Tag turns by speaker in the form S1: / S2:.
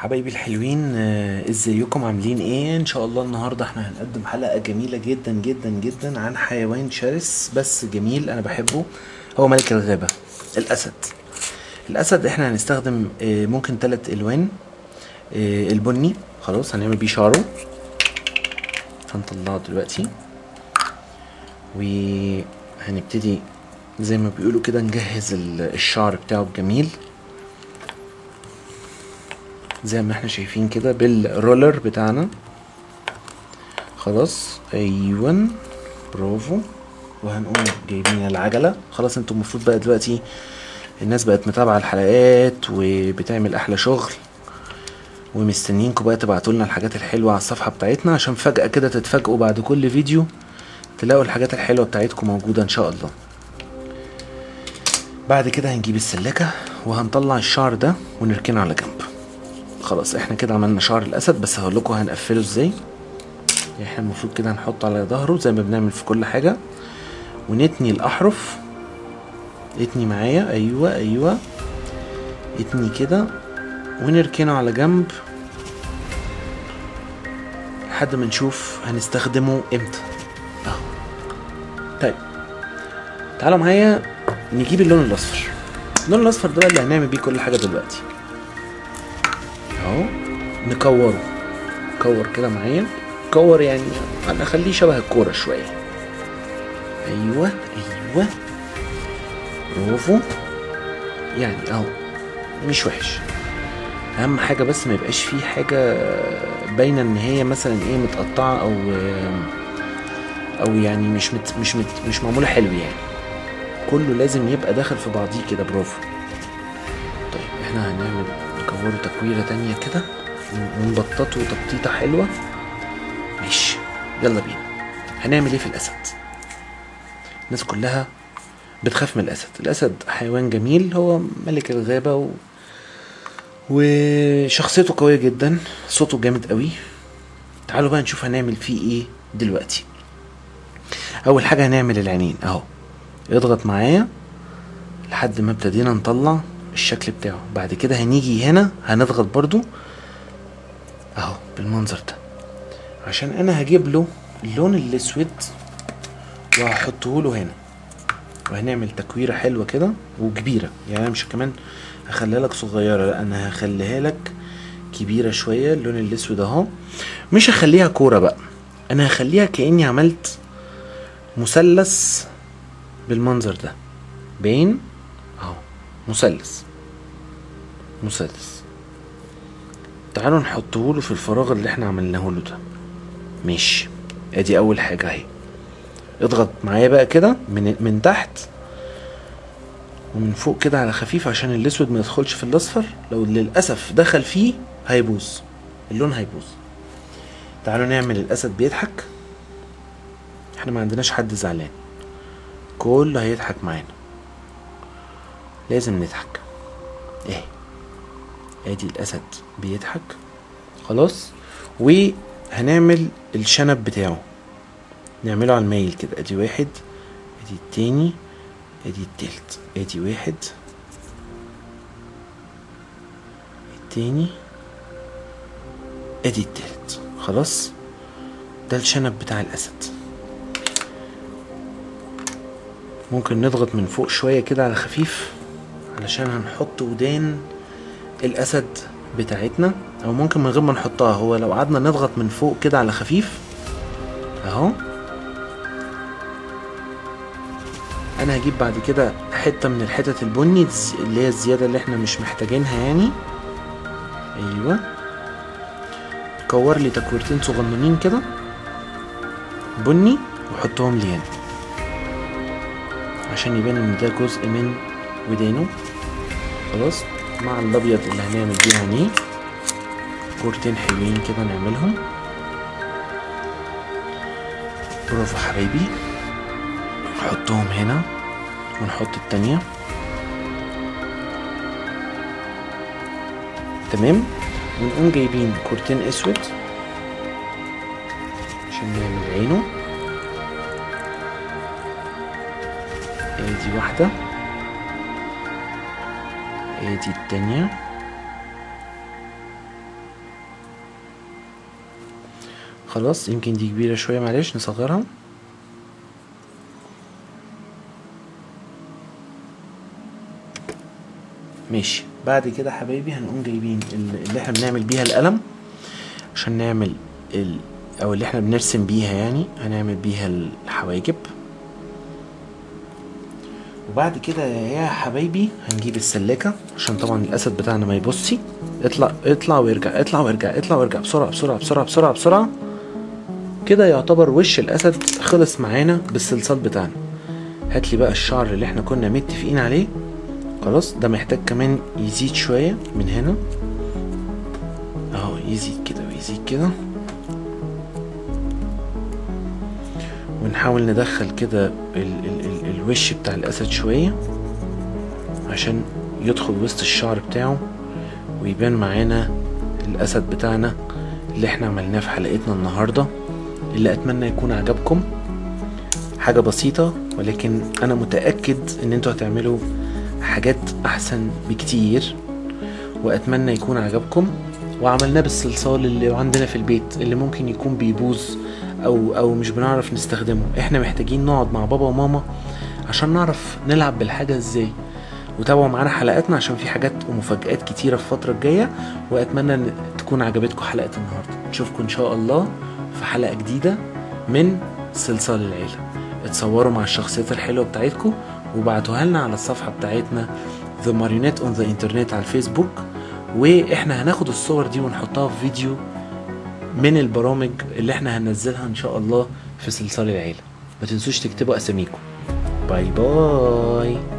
S1: حبايبي الحلوين آه، ازيكم عاملين ايه ان شاء الله النهارده احنا هنقدم حلقه جميله جدا جدا جدا عن حيوان شرس بس جميل انا بحبه هو ملك الغابه الاسد الاسد احنا هنستخدم آه، ممكن ثلاث الوان آه، البني خلاص هنعمل بيه شعره هنطلعه دلوقتي وهنبتدي زي ما بيقولوا كده نجهز ال- الشعر بتاعه الجميل زي ما احنا شايفين كده بالرولر بتاعنا خلاص ايوه برافو وهنقوم جايبين العجله خلاص انتوا المفروض بقى دلوقتي الناس بقت متابعه الحلقات وبتعمل احلى شغل ومستنيينكم بقى تبعتوا لنا الحاجات الحلوه على الصفحه بتاعتنا عشان فجاه كده تتفاجئوا بعد كل فيديو تلاقوا الحاجات الحلوه بتاعتكم موجوده ان شاء الله بعد كده هنجيب السلاكه وهنطلع الشعر ده ونركنه على جنب خلاص احنا كده عملنا شعر الاسد بس هقول لكم هنقفله ازاي يعني احنا المفروض كده هنحط على ظهره زي ما بنعمل في كل حاجه ونتني الاحرف اتني معايا ايوه ايوه اتني كده ونركنه على جنب لحد ما نشوف هنستخدمه امتى اهو طيب تعالوا معايا نجيب اللون الاصفر اللون الاصفر ده بقى اللي هنعمل بيه كل حاجه دلوقتي اهو نكوره كور كده معايا كور يعني انا اخليه شبه الكوره شويه ايوه ايوه برافو يعني اهو مش وحش اهم حاجه بس ما يبقاش فيه حاجه باينه ان هي مثلا ايه متقطعه او او يعني مش مت مش مت مش معموله حلو يعني كله لازم يبقى داخل في بعضيه كده برافو طيب احنا هنعمل نكوره تكويره تانية كده ونبططه تبطيطه حلوه ماشي يلا بينا هنعمل ايه في الاسد الناس كلها بتخاف من الاسد الاسد حيوان جميل هو ملك الغابه و... وشخصيته قويه جدا صوته جامد قوي تعالوا بقى نشوف هنعمل فيه ايه دلوقتي اول حاجه هنعمل العينين اهو اضغط معايا لحد ما ابتدينا نطلع الشكل بتاعه بعد كده هنيجي هنا هنضغط برضو اهو بالمنظر ده عشان انا هجيب له اللون الاسود وهحطه له هنا وهنعمل تكويره حلوه كده وكبيره يعني انا مش كمان هخليها لك صغيره لا انا هخليها لك كبيره شويه اللون الاسود اهو مش هخليها كوره بقى انا هخليها كاني عملت مثلث بالمنظر ده باين اهو مثلث مثلث تعالوا نحطه له في الفراغ اللي احنا عملناه له ده ماشي ادي اول حاجه اهي اضغط معايا بقى كده من من تحت ومن فوق كده على خفيف عشان الاسود ما يدخلش في الاصفر لو للاسف دخل فيه هيبوظ اللون هيبوظ تعالوا نعمل الاسد بيضحك احنا ما عندناش حد زعلان كله هيضحك معانا لازم نضحك ايه ادي الاسد بيضحك خلاص وهنعمل الشنب بتاعه نعمله على المايل كده ادي واحد ادي التاني ادي التالت ادي واحد التاني ادي التالت خلاص ده الشنب بتاع الاسد ممكن نضغط من فوق شوية كده على خفيف علشان هنحط ودان الاسد بتاعتنا او ممكن من غير ما نحطها هو لو قعدنا نضغط من فوق كده على خفيف اهو انا هجيب بعد كده حته من الحتت البني الز- اللي هي الزياده اللي احنا مش محتاجينها يعني ايوه كور لي تكويرتين صغننين كده بني وحطهم لي هنا عشان يبان ان ده جزء من ودانه خلاص مع الابيض اللي هنعمل بيه عينيه كورتين حلوين كده نعملهم برافو حبايبي نحطهم هنا ونحط التانية تمام ونقوم جايبين كورتين اسود عشان نعمل عينه ادي واحدة ادي التانية خلاص يمكن دي كبيرة شوية معلش نصغرها ماشي بعد كده حبايبي هنقوم جايبين ال- اللي احنا بنعمل بيها القلم عشان نعمل ال... او اللي احنا بنرسم بيها يعني هنعمل بيها الحواجب وبعد كده يا حبايبي هنجيب السلاكة عشان طبعا الاسد بتاعنا ما يبصي اطلع اطلع وارجع اطلع وارجع اطلع وارجع بسرعة بسرعة بسرعة بسرعة بسرعة كده يعتبر وش الاسد خلص معانا بالصلصال بتاعنا هات لي بقى الشعر اللي احنا كنا متفقين عليه خلاص ده محتاج كمان يزيد شوية من هنا اهو يزيد كده ويزيد كده ونحاول ندخل كده ال ال ال الوش بتاع الاسد شوية عشان يدخل وسط الشعر بتاعه ويبان معانا الاسد بتاعنا اللي احنا عملناه في حلقتنا النهارده اللي اتمنى يكون عجبكم حاجة بسيطة ولكن انا متأكد ان انتوا هتعملوا حاجات احسن بكتير واتمنى يكون عجبكم وعملناه بالصلصال اللي عندنا في البيت اللي ممكن يكون بيبوظ او او مش بنعرف نستخدمه احنا محتاجين نقعد مع بابا وماما عشان نعرف نلعب بالحاجة ازاي وتابعوا معانا حلقاتنا عشان في حاجات ومفاجآت كتيرة في الفترة الجاية وأتمنى إن تكون عجبتكم حلقة النهاردة نشوفكم إن شاء الله في حلقة جديدة من صلصال العيلة اتصوروا مع الشخصيات الحلوة بتاعتكم وبعتوها لنا على الصفحة بتاعتنا The Marionette on the Internet على الفيسبوك واحنا هناخد الصور دي ونحطها في فيديو من البرامج اللي احنا هننزلها ان شاء الله في صلصال العيلة ما تنسوش تكتبوا اساميكم باي باي